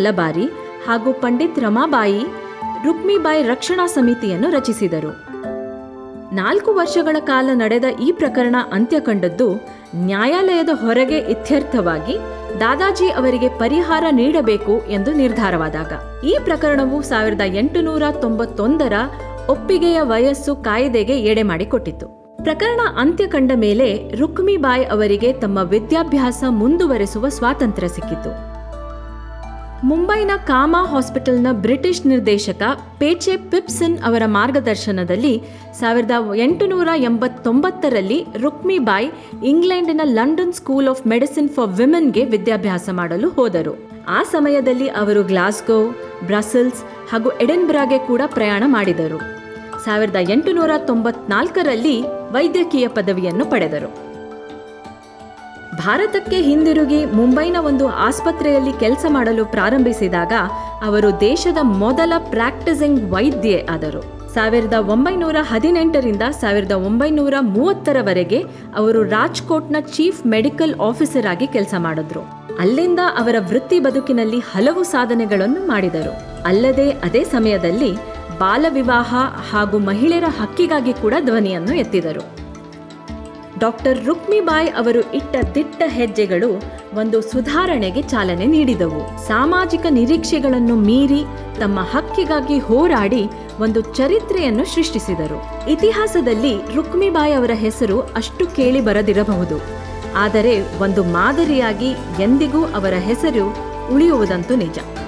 ಮಲಬಾರಿ ಹಾಗೂ ಪಂಡಿತ್ ರಮಾಬಾಯಿ ರುಕ್ಮಿಬಾಯಿ ರಕ್ಷಣಾ ಸಮಿತಿಯನ್ನು ರಚಿಸಿದರು ನಾಲ್ಕು ವರ್ಷಗಳ ಕಾಲ ನಡೆದ ಈ ಪ್ರಕರಣ ಅಂತ್ಯ ಕಂಡದ್ದು ನ್ಯಾಯಾಲಯದ ಹೊರಗೆ ಇತ್ಯರ್ಥವಾಗಿ ದಾದಾಜಿ ಅವರಿಗೆ ಪರಿಹಾರ ನೀಡಬೇಕು ಎಂದು ನಿರ್ಧಾರವಾದಾಗ ಈ ಪ್ರಕರಣವು ಸಾವಿರದ ಎಂಟುನೂರ ತೊಂಬತ್ತೊಂದರ ಒಪ್ಪಿಗೆಯ ವಯಸ್ಸು ಕಾಯ್ದೆಗೆ ಎಡೆ ಮಾಡಿಕೊಟ್ಟಿತು ಪ್ರಕರಣ ಅಂತ್ಯ ಕಂಡ ಮೇಲೆ ರುಕ್ಮಿಬಾಯಿ ಅವರಿಗೆ ತಮ್ಮ ವಿದ್ಯಾಭ್ಯಾಸ ಮುಂದುವರೆಸುವ ಸ್ವಾತಂತ್ರ್ಯ ಸಿಕ್ಕಿತು ಮುಂಬೈನ ಕಾಮಾ ಹಾಸ್ಪಿಟಲ್ನ ಬ್ರಿಟಿಷ್ ನಿರ್ದೇಶಕ ಪೇಚೆ ಪಿಪ್ಸನ್ ಅವರ ಮಾರ್ಗದರ್ಶನದಲ್ಲಿ ಸಾವಿರದ ಎಂಟುನೂರ ಎಂಬತ್ತೊಂಬತ್ತರಲ್ಲಿ ರುಕ್ಮಿಬಾಯಿ ಇಂಗ್ಲೆಂಡಿನ London School of Medicine for ವಿಮೆನ್ಗೆ ವಿದ್ಯಾಭ್ಯಾಸ ಮಾಡಲು ಹೋದರು ಆ ಸಮಯದಲ್ಲಿ ಅವರು ಗ್ಲಾಸ್ಗೋ ಬ್ರಸೆಲ್ಸ್ ಹಾಗೂ ಎಡೆನ್ಬ್ರಾಗೆ ಕೂಡ ಪ್ರಯಾಣ ಮಾಡಿದರು ಸಾವಿರದ ಎಂಟುನೂರ ತೊಂಬತ್ನಾಲ್ಕರಲ್ಲಿ ವೈದ್ಯಕೀಯ ಪದವಿಯನ್ನು ಪಡೆದರು ಭಾರತಕ್ಕೆ ಹಿಂದಿರುಗಿ ಮುಂಬೈನ ಒಂದು ಆಸ್ಪತ್ರೆಯಲ್ಲಿ ಕೆಲಸ ಮಾಡಲು ಪ್ರಾರಂಭಿಸಿದಾಗ ಅವರು ದೇಶದ ಮೊದಲ ಪ್ರಾಕ್ಟಿಸಿಂಗ್ ವೈದ್ಯೆ ಆದರು ಸಾವಿರದ ಒಂಬೈನೂರ ಹದಿನೆಂಟರಿಂದ ಸಾವಿರದ ಒಂಬೈನೂರ ಮೂವತ್ತರವರೆಗೆ ಅವರು ರಾಜ್ಕೋಟ್ನ ಚೀಫ್ ಮೆಡಿಕಲ್ ಆಫೀಸರ್ ಆಗಿ ಕೆಲಸ ಮಾಡಿದ್ರು ಅಲ್ಲಿಂದ ಅವರ ವೃತ್ತಿ ಬದುಕಿನಲ್ಲಿ ಹಲವು ಸಾಧನೆಗಳನ್ನು ಮಾಡಿದರು ಅಲ್ಲದೆ ಅದೇ ಸಮಯದಲ್ಲಿ ಬಾಲ ವಿವಾಹ ಹಾಗೂ ಮಹಿಳೆಯರ ಹಕ್ಕಿಗಾಗಿ ಕೂಡ ಧ್ವನಿಯನ್ನು ಎತ್ತಿದರು ಡಾಕ್ಟರ್ ರುಕ್ಮಿಬಾಯಿ ಅವರು ಇಟ್ಟ ದಿಟ್ಟ ಹೆಜ್ಜೆಗಳು ಒಂದು ಸುಧಾರಣೆಗೆ ಚಾಲನೆ ನೀಡಿದವು ಸಾಮಾಜಿಕ ನಿರೀಕ್ಷೆಗಳನ್ನು ಮೀರಿ ತಮ್ಮ ಹಕ್ಕಿಗಾಗಿ ಹೋರಾಡಿ ಒಂದು ಚರಿತ್ರೆಯನ್ನು ಸೃಷ್ಟಿಸಿದರು ಇತಿಹಾಸದಲ್ಲಿ ರುಕ್ಮಿಬಾಯಿ ಅವರ ಹೆಸರು ಅಷ್ಟು ಕೇಳಿ ಬರದಿರಬಹುದು ಆದರೆ ಒಂದು ಮಾದರಿಯಾಗಿ ಎಂದಿಗೂ ಅವರ ಹೆಸರು ಉಳಿಯುವುದಂತೂ ನಿಜ